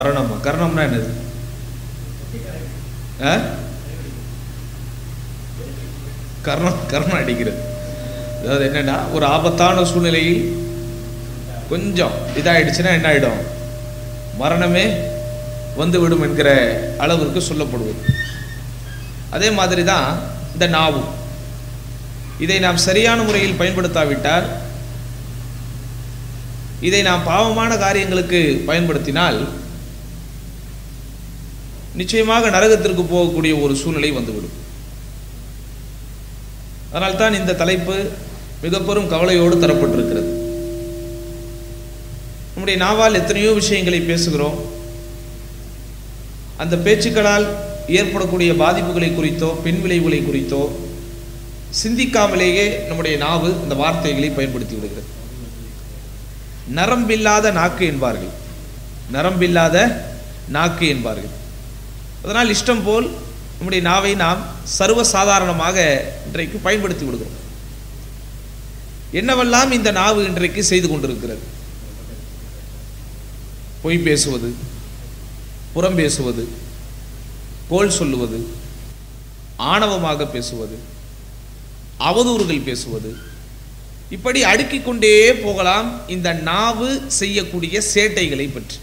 கரணமா கரணம்னா என்னது ஆ? கர்ணம் கர்ணம் அடிக்கிறது அதாவது என்னன்னா ஒரு ஆபத்தான சூழ்நிலையில் கொஞ்சம் இதாயிடுச்சுன்னா என்ன ஆயிடும் மரணமே வந்து விடும் என்கிற அளவிற்கு சொல்லப்படுவது அதே மாதிரி தான் இந்த நாவு இதை நாம் சரியான முறையில் பயன்படுத்தாவிட்டால் இதை நாம் பாவமான காரியங்களுக்கு பயன்படுத்தினால் நிச்சயமாக நரகத்திற்கு போகக்கூடிய ஒரு சூழ்நிலை வந்துவிடும் அதனால்தான் இந்த தலைப்பு மிக பெரும் கவலையோடு தரப்பட்டிருக்கிறது நம்முடைய நாவால் எத்தனையோ விஷயங்களை பேசுகிறோம் அந்த பேச்சுக்களால் ஏற்படக்கூடிய பாதிப்புகளை குறித்தோ பின் விளைவுகளை குறித்தோ சிந்திக்காமலேயே நம்முடைய நாவு இந்த வார்த்தைகளை பயன்படுத்தி விடுகிறது நரம்பில்லாத நாக்கு என்பார்கள் நரம்பில்லாத நாக்கு என்பார்கள் அதனால் இஷ்டம் போல் நம்முடைய நாவை நாம் சர்வசாதாரணமாக இன்றைக்கு பயன்படுத்தி விடுகிறோம் என்னவெல்லாம் இந்த நாவு இன்றைக்கு செய்து கொண்டிருக்கிறது பொய் பேசுவது புறம் பேசுவது கோல் சொல்லுவது ஆணவமாக பேசுவது அவதூறுகள் பேசுவது இப்படி அடுக்கிக் கொண்டே போகலாம் இந்த நாவு செய்யக்கூடிய சேட்டைகளை பற்றி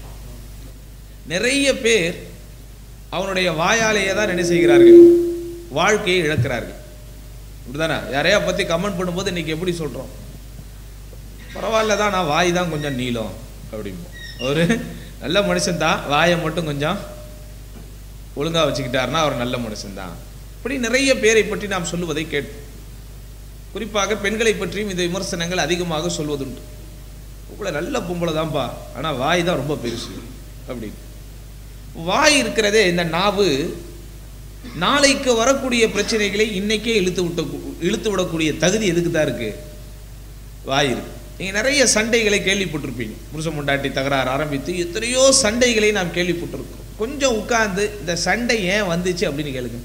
நிறைய பேர் அவனுடைய வாயாலேயே தான் என்ன செய்கிறார்கள் வாழ்க்கையை இழக்கிறார்கள் இப்படிதானே யாரையா பற்றி கமெண்ட் பண்ணும்போது இன்னைக்கு எப்படி சொல்கிறோம் பரவாயில்ல தான் நான் வாய் தான் கொஞ்சம் நீளம் அப்படிம்போம் ஒரு நல்ல மனுஷன் தான் வாயை மட்டும் கொஞ்சம் ஒழுங்காக வச்சுக்கிட்டாருன்னா அவர் நல்ல மனுஷன்தான் இப்படி நிறைய பேரை பற்றி நாம் சொல்லுவதை கேட்போம் குறிப்பாக பெண்களை பற்றியும் இந்த விமர்சனங்கள் அதிகமாக சொல்வதுண்டு உங்களை நல்ல பொம்பளை தான்ப்பா ஆனால் வாய் தான் ரொம்ப பெருசு அப்படின்னு வாய் இருக்கிறதே இந்த நாவு நாளைக்கு வரக்கூடிய பிரச்சனைகளை இன்னைக்கே இழுத்து விட்ட இழுத்து விடக்கூடிய தகுதி எதுக்கு தான் இருக்கு வாய் இருக்கு நீங்க நிறைய சண்டைகளை கேள்விப்பட்டிருப்பீங்க புருஷன் முண்டாட்டி தகராறு ஆரம்பித்து எத்தனையோ சண்டைகளை நாம் கேள்விப்பட்டிருக்கோம் கொஞ்சம் உட்கார்ந்து இந்த சண்டை ஏன் வந்துச்சு அப்படின்னு கேளுங்க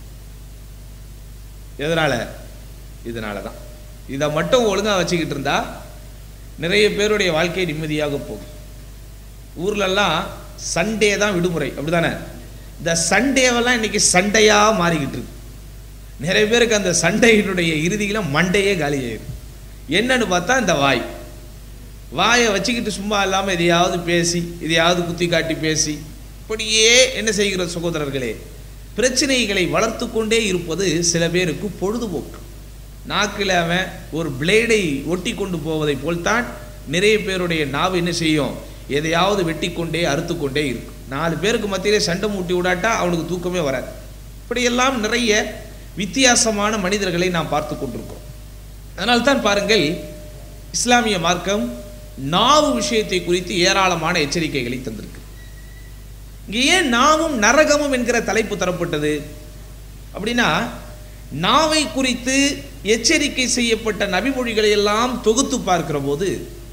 எதனால இதனால தான் இதை மட்டும் ஒழுங்கா வச்சுக்கிட்டு இருந்தா நிறைய பேருடைய வாழ்க்கை நிம்மதியாக போகும் ஊர்லெல்லாம் சண்டே தான் விடுமுறை அப்படிதானே இந்த சண்டேவெல்லாம் இன்னைக்கு சண்டையா மாறிக்கிட்டு இருக்கு நிறைய பேருக்கு அந்த சண்டையினுடைய இறுதியில மண்டையே காலியாயிரும் என்னன்னு பார்த்தா இந்த வாய் வாயை வச்சுக்கிட்டு சும்மா இல்லாமல் எதையாவது பேசி எதையாவது குத்தி காட்டி பேசி இப்படியே என்ன செய்கிற சகோதரர்களே பிரச்சனைகளை வளர்த்து கொண்டே இருப்பது சில பேருக்கு பொழுதுபோக்கு நாக்கில் அவன் ஒரு பிளேடை ஒட்டி கொண்டு போவதை போல்தான் நிறைய பேருடைய நாவு என்ன செய்யும் எதையாவது வெட்டி கொண்டே அறுத்து கொண்டே இருக்கும் நாலு பேருக்கு மத்தியிலே சண்டை மூட்டி விடாட்டா அவனுக்கு தூக்கமே வராது இப்படியெல்லாம் நிறைய வித்தியாசமான மனிதர்களை நாம் பார்த்து கொண்டிருக்கிறோம் அதனால்தான் பாருங்கள் இஸ்லாமிய மார்க்கம் நாவு விஷயத்தை குறித்து ஏராளமான எச்சரிக்கைகளை தந்திருக்கு இங்கே ஏன் நாவும் நரகமும் என்கிற தலைப்பு தரப்பட்டது அப்படின்னா நாவை குறித்து எச்சரிக்கை செய்யப்பட்ட நபிமொழிகளை எல்லாம் தொகுத்து பார்க்கிற போது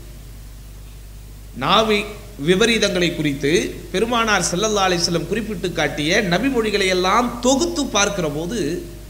நாவி விபரீதங்களை குறித்து பெருமானார் ஸல்லல்லாஹு அலைஹி வஸல்லம் குறிப்பிட்டு காட்டிய நபிமொழிகளை எல்லாம் தொகுத்து பார்க்கிற போது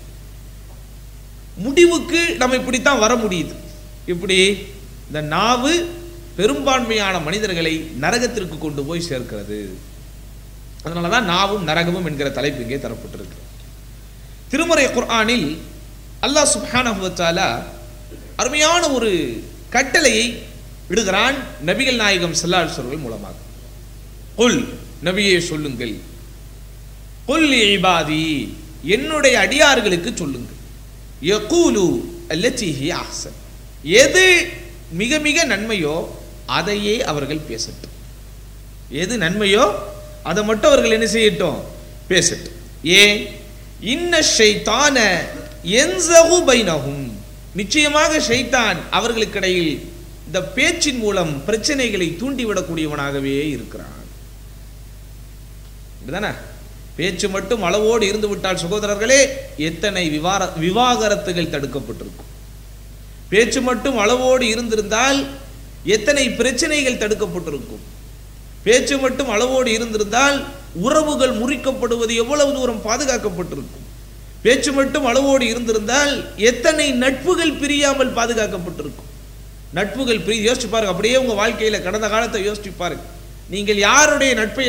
முடிவுக்கு நம்ம இப்படித்தான் வர முடியுது இப்படி இந்த நாவு பெரும்பான்மையான மனிதர்களை நரகத்திற்கு கொண்டு போய் சேர்க்கிறது அதனால தான் நாவும் நரகமும் என்கிற தலைப்பு இங்கே தரப்பட்டிருக்கு திருமறை குர்ஆனில் அல்லாஹ் சுப்ஹானஹு வ தஆலா அருமையான ஒரு கட்டளையை இடுகிறான் நபிகள் நாயகம் ஸல்லல்லாஹு அலைஹி வஸல்லம் மூலமாக குல் நபியே சொல்லுங்கள் குல் இபாதி என்னுடைய அடியார்களுக்கு சொல்லுங்கள் யகூலு அல்லத்தி ஹி அஹ்சன் எது மிக மிக நன்மையோ அதையே அவர்கள் பேசட்டும் எது நன்மையோ அதை மட்டும் அவர்கள் என்ன செய்யட்டும் பேசட்டும் ஏன் இன்ன ஷைத்தான என்சகு பைனஹும் நிச்சயமாக ஷைத்தான் அவர்களுக்கிடையில் இந்த பேச்சின் மூலம் பிரச்சனைகளை தூண்டிவிடக்கூடியவனாகவே இருக்கிறான் இப்படிதானே பேச்சு மட்டும் அளவோடு இருந்து விட்டால் சகோதரர்களே எத்தனை விவார விவாகரத்துகள் தடுக்கப்பட்டிருக்கும் பேச்சு மட்டும் அளவோடு இருந்திருந்தால் எத்தனை பிரச்சனைகள் தடுக்கப்பட்டிருக்கும் பேச்சு மட்டும் அளவோடு இருந்திருந்தால் உறவுகள் முறிக்கப்படுவது எவ்வளவு தூரம் பாதுகாக்கப்பட்டிருக்கும் பேச்சு மட்டும் அளவோடு இருந்திருந்தால் எத்தனை நட்புகள் பிரியாமல் பாதுகாக்கப்பட்டிருக்கும் நட்புகள் பிரி யோசிச்சு பாருங்க அப்படியே உங்க வாழ்க்கையில கடந்த காலத்தை யோசிச்சு பாருங்க நீங்கள் யாருடைய நட்பை